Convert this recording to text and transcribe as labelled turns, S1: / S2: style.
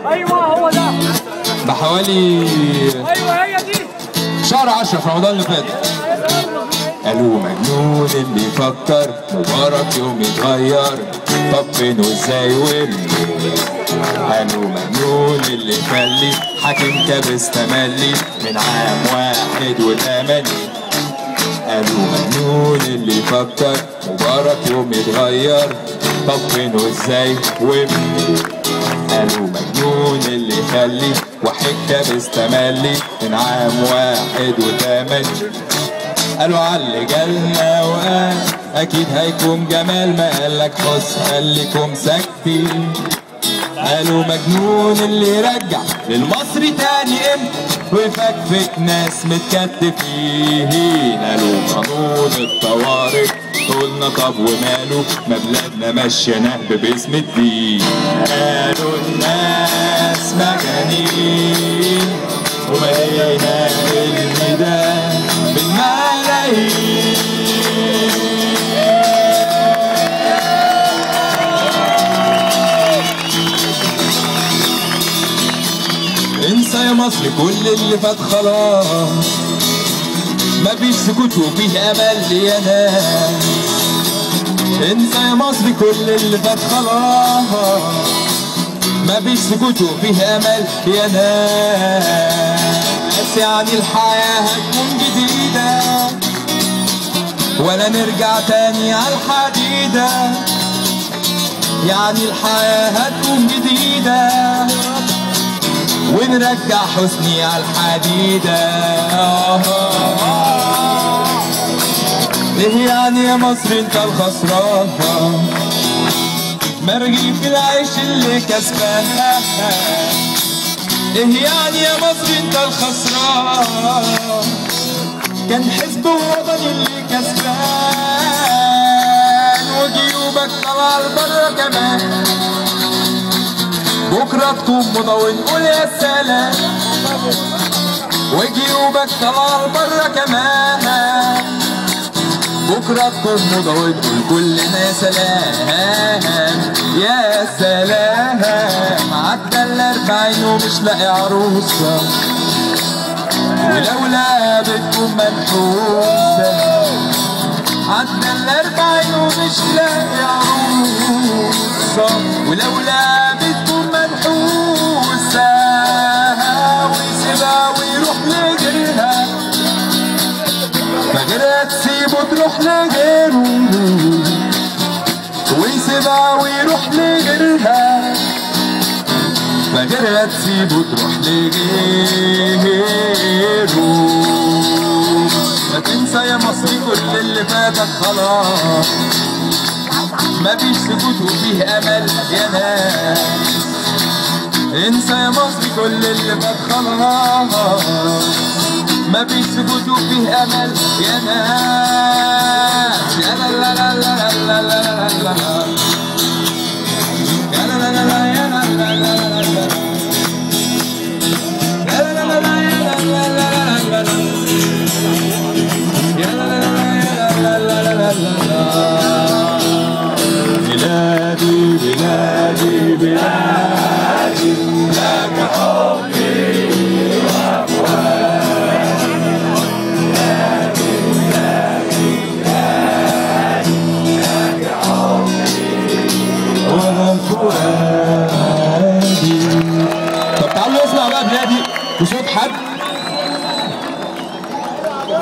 S1: ايوه هو ده
S2: بحوالي
S1: ايوه هي دي
S2: شهر 10 في رمضان اللي فات قالوا مجنون اللي يفكر مبارك يوم يتغير طب فين وازاي ومنين قالوا مجنون اللي يخلي حاكم كابس تملي من عام واحد وثمانين قالوا مجنون اللي يفكر مبارك يوم يتغير طب فين وازاي ومنين قالوا مجنون اللي يخلي واحد كابس تملي من عام واحد وثمانين قالوا على جالنا وقال اكيد هيكون جمال ما قالك بص خليكم ساكتين قالوا مجنون اللي يرجع للمصري تاني امتى ويفكفك ناس متكتفين قالوا قانون الطوارئ قلنا طب وماله ما بلادنا ماشيه نهب باسم الدين قالوا الناس مجانين وملينا الميدان بالملايين انسى يا مصر كل اللي فات خلاص مفيش سكوت وفيه امل يا ناس انسى يا مصر كل اللي فات خلاص مفيش سكوت وفيه امل يا ناس يعني الحياه هتكون جديده ولا نرجع تاني على الحديده يعني الحياه هتكون جديده ونرجع حسني على الحديدة ايه يعني يا مصر انت الخسران مرغي في العيش اللي كسبان ايه يعني يا مصر انت الخسران كان حزب وطني اللي كسبان وجيوبك طلع لبره كمان بكرة تكون موضة ونقول يا سلام وجيوبك طلع بره كمان بكرة تكون موضة ونقول كلنا يا سلام يا سلام عدى الأربعين ومش لاقي عروسة ولولا بتكون منحوسة عدى الأربعين ومش لاقي عروسة ولولا بتكون منحوسة ويسيبها ويروح لغيرها فغيرها تسيبه تروح لغيره ويسيبها ويروح لغيرها فغيرها تسيبه تروح لغيره ما تنسى يا مصري كل اللي فاتك خلاص مفيش سكوت وفيه امل يا ناس انسى يا مصري كل اللي فات خلاص مفيش سكوت وفيه امل يا ناس يا لا لا لا لا لا لا لا لا يا لا لا لا لا يا لا لا لا لا لا يا لا لا لا يا لا لا لا لا لا يا لا لا لا لا لا لا لا بلادي بلادي بلادي لك حبي وفؤادي طب تعالوا نسمع بقى بلادي بصوت حد